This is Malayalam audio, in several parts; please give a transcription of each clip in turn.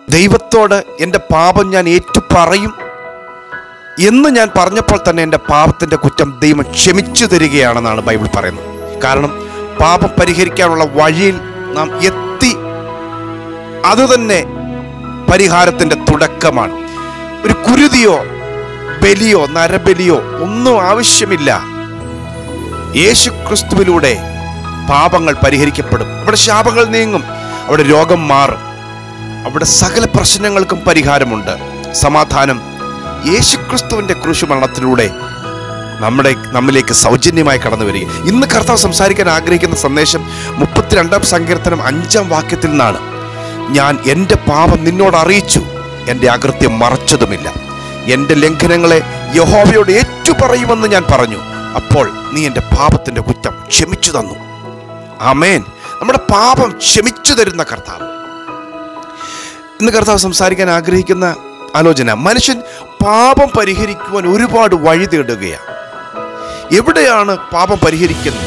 ദൈവത്തോട് എൻ്റെ പാപം ഞാൻ ഏറ്റു പറയും എന്ന് ഞാൻ പറഞ്ഞപ്പോൾ തന്നെ എൻ്റെ പാപത്തിൻ്റെ കുറ്റം ദൈവം ക്ഷമിച്ചു തരികയാണെന്നാണ് ബൈബിൾ പറയുന്നത് കാരണം പാപം പരിഹരിക്കാനുള്ള വഴിയിൽ നാം എത്തി അതുതന്നെ പരിഹാരത്തിൻ്റെ തുടക്കമാണ് ഒരു കുരുതിയോ ബലിയോ നരബലിയോ ഒന്നും ആവശ്യമില്ല യേശു ക്രിസ്തുവിലൂടെ പാപങ്ങൾ പരിഹരിക്കപ്പെടും അവിടെ ശാപങ്ങൾ നീങ്ങും അവിടെ രോഗം മാറും അവിടെ സകല പ്രശ്നങ്ങൾക്കും പരിഹാരമുണ്ട് സമാധാനം യേശുക്രിസ്തുവിന്റെ ക്രൂശുമരണത്തിലൂടെ നമ്മുടെ നമ്മിലേക്ക് സൗജന്യമായി കടന്നു വരിക ഇന്ന് കർത്താവ് സംസാരിക്കാൻ ആഗ്രഹിക്കുന്ന സന്ദേശം മുപ്പത്തിരണ്ടാം സങ്കീർത്തനം അഞ്ചാം വാക്യത്തിൽ നിന്നാണ് ഞാൻ എൻ്റെ പാപം നിന്നോട് അറിയിച്ചു എൻ്റെ അകൃത്യം മറച്ചതുമില്ല എൻ്റെ ലംഘനങ്ങളെ യഹോവയോട് ഏറ്റുപറയുമെന്ന് ഞാൻ പറഞ്ഞു അപ്പോൾ നീ എൻ്റെ പാപത്തിൻ്റെ കുറ്റം ക്ഷമിച്ചു തന്നു ആമേൻ നമ്മുടെ പാപം ക്ഷമിച്ചു തരുന്ന കർത്താവ് ഇന്ന് കർത്താവ് സംസാരിക്കാൻ ആഗ്രഹിക്കുന്ന ആലോചന മനുഷ്യൻ പാപം പരിഹരിക്കുവാൻ ഒരുപാട് വഴി തേടുകയാണ് എവിടെയാണ് പാപം പരിഹരിക്കുന്നത്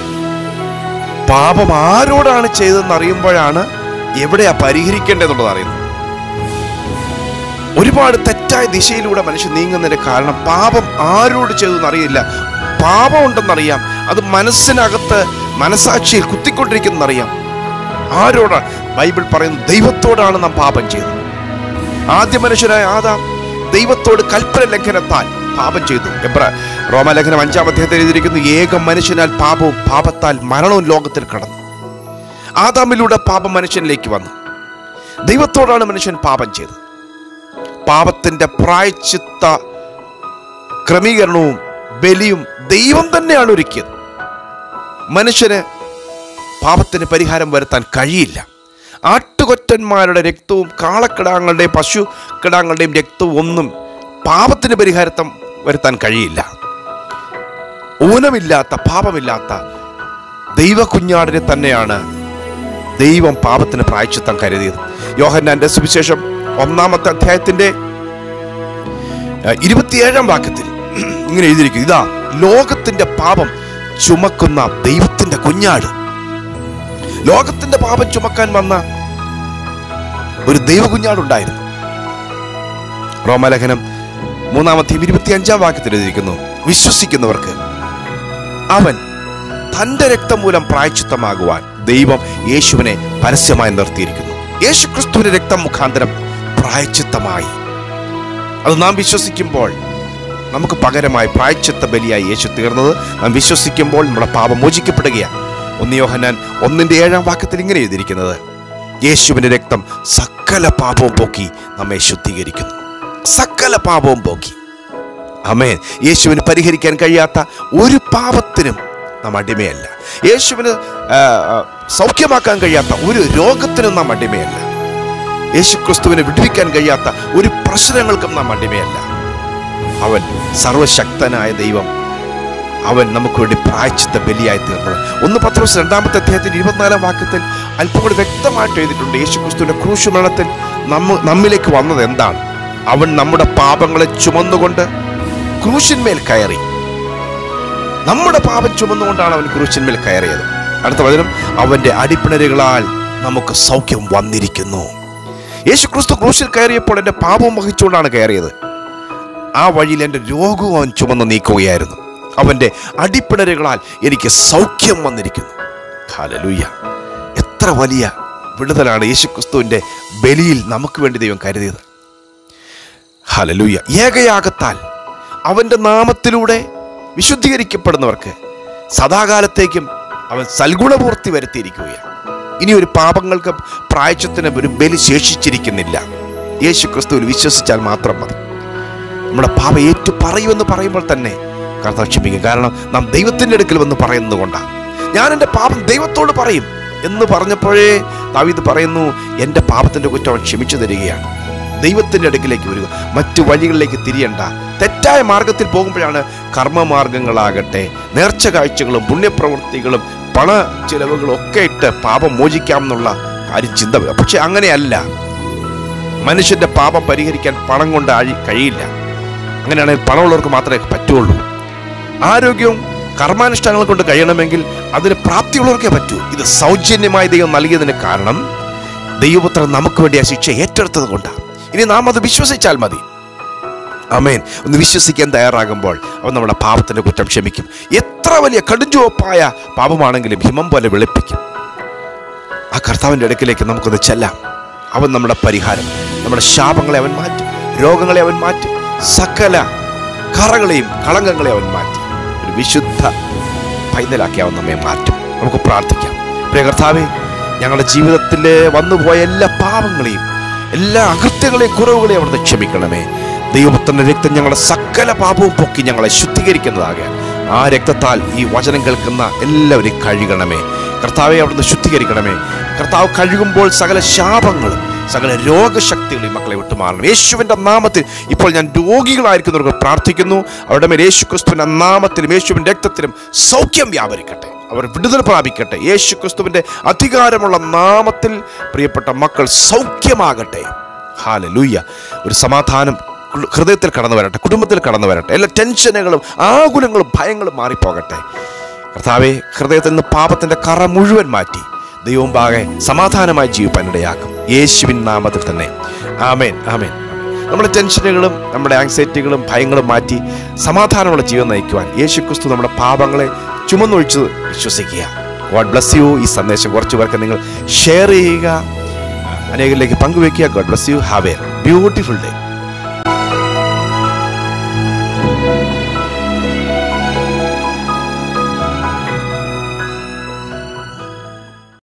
പാപം ആരോടാണ് ചെയ്തതെന്ന് അറിയുമ്പോഴാണ് എവിടെയാ പരിഹരിക്കേണ്ടതെന്നുള്ളത് അറിയുന്നത് ഒരുപാട് തെറ്റായ ദിശയിലൂടെ മനുഷ്യൻ നീങ്ങുന്നതിന്റെ കാരണം പാപം ആരോട് ചെയ്തെന്ന് അറിയില്ല പാപം ഉണ്ടെന്നറിയാം അത് മനസ്സിനകത്ത് മനസാക്ഷിയിൽ കുത്തിക്കൊണ്ടിരിക്കുന്നറിയാം ആരോടാണ് ബൈബിൾ പറയുന്നത് ദൈവത്തോടാണ് നാം പാപം ചെയ്തത് ആദ്യ മനുഷ്യനായ ആദാം ദൈവത്തോട് കൽപ്പന ലംഘനത്താൽ പാപം ചെയ്തു എബ്ര റോമലേഖനം അഞ്ചാം അധ്യായത്തിൽ എഴുതിയിരിക്കുന്നു ഏക മനുഷ്യനാൽ പാപവും പാപത്താൽ മരണവും ലോകത്തിൽ കടന്നു ആദാമിലൂടെ പാപം മനുഷ്യനിലേക്ക് വന്നു ദൈവത്തോടാണ് മനുഷ്യൻ പാപം ചെയ്തത് പാപത്തിന്റെ പ്രായച്ചിത്ത ക്രമീകരണവും ബലിയും ദൈവം തന്നെയാണ് ഒരുക്കിയത് മനുഷ്യന് പാപത്തിന് പരിഹാരം വരുത്താൻ കഴിയില്ല ആട്ടുകൊറ്റന്മാരുടെ രക്തവും കാളക്കിടാങ്ങളുടെയും പശു കിടാങ്ങളുടെയും രക്തവും ഒന്നും പാപത്തിന് പരിഹാരത്തം വരുത്താൻ കഴിയില്ല ഊനമില്ലാത്ത പാപമില്ലാത്ത ദൈവ കുഞ്ഞാടിനെ തന്നെയാണ് ദൈവം പാപത്തിന് പ്രായച്ചിത്തം കരുതിയത് യോഹന്നാന്റെ സുവിശേഷം ഒന്നാമത്തെ അധ്യായത്തിന്റെ ഏഹ്, ഇരുപത്തിയേഴാം വാക്യത്തിൽ ഇങ്ങനെ എഴുതിയിരിക്കുന്നു ഇതാ ലോകത്തിന്റെ പാപം ചുമക്കുന്ന ദൈവത്തിന്റെ കുഞ്ഞാട് ലോകത്തിന്റെ പാപം ചുമക്കാൻ വന്ന ഒരു ദൈവകുഞ്ഞാടുണ്ടായിരുന്നു റോമലേഖനം മൂന്നാമത്തെ ഇരുപത്തി അഞ്ചാം വാക്യത്തിൽ എഴുതിയിരിക്കുന്നു വിശ്വസിക്കുന്നവർക്ക് അവൻ തന്റെ രക്തം മൂലം പ്രായച്ചിത്തമാകുവാൻ ദൈവം യേശുവിനെ പരസ്യമായി നിർത്തിയിരിക്കുന്നു യേശു ക്രിസ്തുവിന്റെ രക്തം മുഖാന്തരം പ്രായച്ചിത്തമായി അത് നാം വിശ്വസിക്കുമ്പോൾ നമുക്ക് പകരമായി പ്രായച്ചിത്ത ബലിയായി യേശു തീർന്നത് നാം വിശ്വസിക്കുമ്പോൾ നമ്മുടെ പാപം മോചിക്കപ്പെടുകയാണ് ഒന്ന് യോഹന്നാൻ ഒന്നിന്റെ ഏഴാം വാക്യത്തിൽ ഇങ്ങനെ എഴുതിയിരിക്കുന്നത് യേശുവിന്റെ രക്തം സകല പാപവും പോക്കി നമ്മെ ശുദ്ധീകരിക്കുന്നു സകല പാപവും പോക്കി അമേൻ യേശുവിന് പരിഹരിക്കാൻ കഴിയാത്ത ഒരു പാപത്തിനും നാം അടിമയല്ല യേശുവിന് ആ, ആ, സൗഖ്യമാക്കാൻ കഴിയാത്ത ഒരു രോഗത്തിനും നാം അടിമയല്ല യേശു ക്രിസ്തുവിനെ വിടുവിക്കാൻ കഴിയാത്ത ഒരു പ്രശ്നങ്ങൾക്കും നാം അടിമയല്ല അവൻ സർവശക്തനായ ദൈവം അവൻ നമുക്ക് വേണ്ടി പ്രായച്ചിത്ത ബലിയായി തീർന്നത് ഒന്ന് പത്രോസ് രണ്ടാമത്തെ അദ്ദേഹത്തിന്റെ ഇരുപത്തിനാലാം വാക്യത്തിൽ അല്പം കൂടി വ്യക്തമായിട്ട് എഴുതിയിട്ടുണ്ട് യേശു ക്രിസ്തുവിന്റെ ക്രൂശ് മരണത്തിൽ നമ്മ നമ്മിലേക്ക് വന്നത് എന്താണ് അവൻ നമ്മുടെ പാപങ്ങളെ ചുമന്നുകൊണ്ട് ക്രൂശിന്മേൽ കയറി നമ്മുടെ പാപം ചുമന്നുകൊണ്ടാണ് അവൻ ക്രൂശിന്മേൽ കയറിയത് അടുത്ത വചനം അവന്റെ അടിപ്പിണരുകളാൽ നമുക്ക് സൗഖ്യം വന്നിരിക്കുന്നു യേശു ക്രിസ്തു ക്രൂശിൽ കയറിയപ്പോൾ എൻ്റെ പാപം വഹിച്ചുകൊണ്ടാണ് കയറിയത് ആ വഴിയിൽ എൻ്റെ രോഗവും അവൻ ചുമന്ന് നീക്കുകയായിരുന്നു അവൻ്റെ അടിപ്പിണരുകളാൽ എനിക്ക് സൗഖ്യം വന്നിരിക്കുന്നു ഹല്ലേലൂയ എത്ര വലിയ വിടുതലാണ് യേശു ക്രിസ്തുവിൻ്റെ ബലിയിൽ നമുക്ക് വേണ്ടി ദൈവം കരുതിയത് ഹലലൂയ ഏകയാകത്താൽ അവൻ്റെ നാമത്തിലൂടെ വിശുദ്ധീകരിക്കപ്പെടുന്നവർക്ക് സദാകാലത്തേക്കും അവൻ സൽഗുണപൂർത്തി വരുത്തിയിരിക്കുകയാണ് ഇനി ഒരു പാപങ്ങൾക്ക് പ്രായച്ചത്തിന് ഒരു ബലി ശേഷിച്ചിരിക്കുന്നില്ല യേശു ക്രിസ്തുവിൽ വിശ്വസിച്ചാൽ മാത്രം മതി നമ്മുടെ പാപം ഏറ്റു പറയുമെന്ന് പറയുമ്പോൾ തന്നെ കർത്താവ് ക്ഷമിക്കും കാരണം നാം ദൈവത്തിൻ്റെ അടുക്കൽ വന്ന് പറയുന്നത് കൊണ്ടാണ് ഞാൻ എൻ്റെ പാപം ദൈവത്തോട് പറയും എന്ന് പറഞ്ഞപ്പോഴേ ദാവീദ് പറയുന്നു എൻ്റെ പാപത്തിൻ്റെ കുറ്റം അവൻ ക്ഷമിച്ചു തരികയാണ് ദൈവത്തിൻ്റെ അടുക്കിലേക്ക് വരിക മറ്റു വഴികളിലേക്ക് തിരിയണ്ട തെറ്റായ മാർഗത്തിൽ പോകുമ്പോഴാണ് കർമ്മമാർഗങ്ങളാകട്ടെ നേർച്ച കാഴ്ചകളും പുണ്യപ്രവൃത്തികളും പണ ചിലവുകളും ഒക്കെ ഇട്ട് പാപം മോചിക്കാം എന്നുള്ള കാര്യം ചിന്ത വരും. പക്ഷെ അങ്ങനെയല്ല മനുഷ്യന്റെ പാപം പരിഹരിക്കാൻ പണം കൊണ്ട് ആഴി കഴിയില്ല അങ്ങനെയാണെങ്കിൽ പണമുള്ളവർക്ക് മാത്രമേ പറ്റുള്ളൂ ആരോഗ്യവും കർമാനുഷ്ഠാനങ്ങൾ കൊണ്ട് കഴിയണമെങ്കിൽ അതിന് പ്രാപ്തിയുള്ളവർക്കേ പറ്റൂ ഇത് സൗജന്യമായി ദൈവം നൽകിയതിന് കാരണം ദൈവപുത്രൻ നമുക്ക് വേണ്ടി ആ ശിക്ഷ ഏറ്റെടുത്തത് കൊണ്ടാണ് ഇനി നാം അത് വിശ്വസിച്ചാൽ മതി അമേൻ ഒന്ന് വിശ്വസിക്കാൻ തയ്യാറാകുമ്പോൾ അവൻ നമ്മുടെ പാപത്തിന്റെ കുറ്റം ക്ഷമിക്കും എത്ര വലിയ കടുഞ്ചുവപ്പായ പാപമാണെങ്കിലും ഹിമം പോലെ വെളുപ്പിക്കും ആ കർത്താവിൻ്റെ അടുക്കിലേക്ക് നമുക്കൊന്ന് ചെല്ലാം അവൻ നമ്മുടെ പരിഹാരം നമ്മുടെ ശാപങ്ങളെ അവൻ മാറ്റും രോഗങ്ങളെ അവൻ മാറ്റും സകല കറകളെയും കളങ്കങ്ങളെ അവൻ മാറ്റി ഒരു വിശുദ്ധ പൈതലാക്കി അവൻ നമ്മെ മാറ്റും നമുക്ക് പ്രാർത്ഥിക്കാം പ്രിയ കർത്താവെ ഞങ്ങളുടെ ജീവിതത്തിൽ വന്നുപോയ എല്ലാ പാപങ്ങളെയും എല്ലാ അകൃത്യങ്ങളെയും കുറവുകളെയും അവിടുന്ന് ക്ഷമിക്കണമേ ദൈവപുത്രന്റെ രക്തം ഞങ്ങളുടെ സകല പാപവും പൊക്കി ഞങ്ങളെ ശുദ്ധീകരിക്കുന്നതാകാൻ ആ രക്തത്താൽ ഈ വചനം കേൾക്കുന്ന എല്ലാവരെയും കഴുകണമേ കർത്താവെ അവിടുന്ന് ശുദ്ധീകരിക്കണമേ കർത്താവ് കഴുകുമ്പോൾ സകല ശാപങ്ങളും സകല രോഗശക്തികളും ഈ മക്കളെ വിട്ടുമാറണം യേശുവിൻ്റെ നാമത്തിൽ ഇപ്പോൾ ഞാൻ രോഗികളായിരിക്കുന്നവർക്ക് പ്രാർത്ഥിക്കുന്നു അവരുടെ മേൽ യേശു ക്രിസ്തുവിൻ്റെ നാമത്തിലും യേശുവിൻ്റെ രക്തത്തിലും സൗഖ്യം വ്യാപരിക്കട്ടെ അവർ വിടുതൽ പ്രാപിക്കട്ടെ യേശു ക്രിസ്തുവിൻ്റെ അധികാരമുള്ള നാമത്തിൽ പ്രിയപ്പെട്ട മക്കൾ സൗഖ്യമാകട്ടെ ഹാലലൂയ്യ ഒരു സമാധാനം ഹൃ- ഹൃദയത്തിൽ കടന്നു വരട്ടെ കുടുംബത്തിൽ കടന്നു വരട്ടെ എല്ലാ ടെൻഷനുകളും ആകുലങ്ങളും ഭയങ്ങളും മാറിപ്പോകട്ടെ കർത്താവെ ഹൃദയത്തിൽ നിന്ന് പാപത്തിന്റെ കറ മുഴുവൻ മാറ്റി ദൈവം പാകെ സമാധാനമായി ജീവിപ്പാൻ ഇടയാക്കും യേശുവിൻ നാമത്തിൽ തന്നെ ആമേൻ ആമേൻ നമ്മുടെ ടെൻഷനുകളും നമ്മുടെ ആങ്സൈറ്റികളും ഭയങ്ങളും മാറ്റി സമാധാനമുള്ള ജീവൻ നയിക്കുവാൻ യേശു ക്രിസ്തു നമ്മുടെ പാപങ്ങളെ ചുമന്നൊഴിച്ച് വിശ്വസിക്കുക ഗോഡ് ബ്ലസ് യു ഈ സന്ദേശം കുറച്ച് പേർക്ക് നിങ്ങൾ ഷെയർ ചെയ്യുക അനേകരിലേക്ക് പങ്കുവെക്കുക god bless you have a beautiful day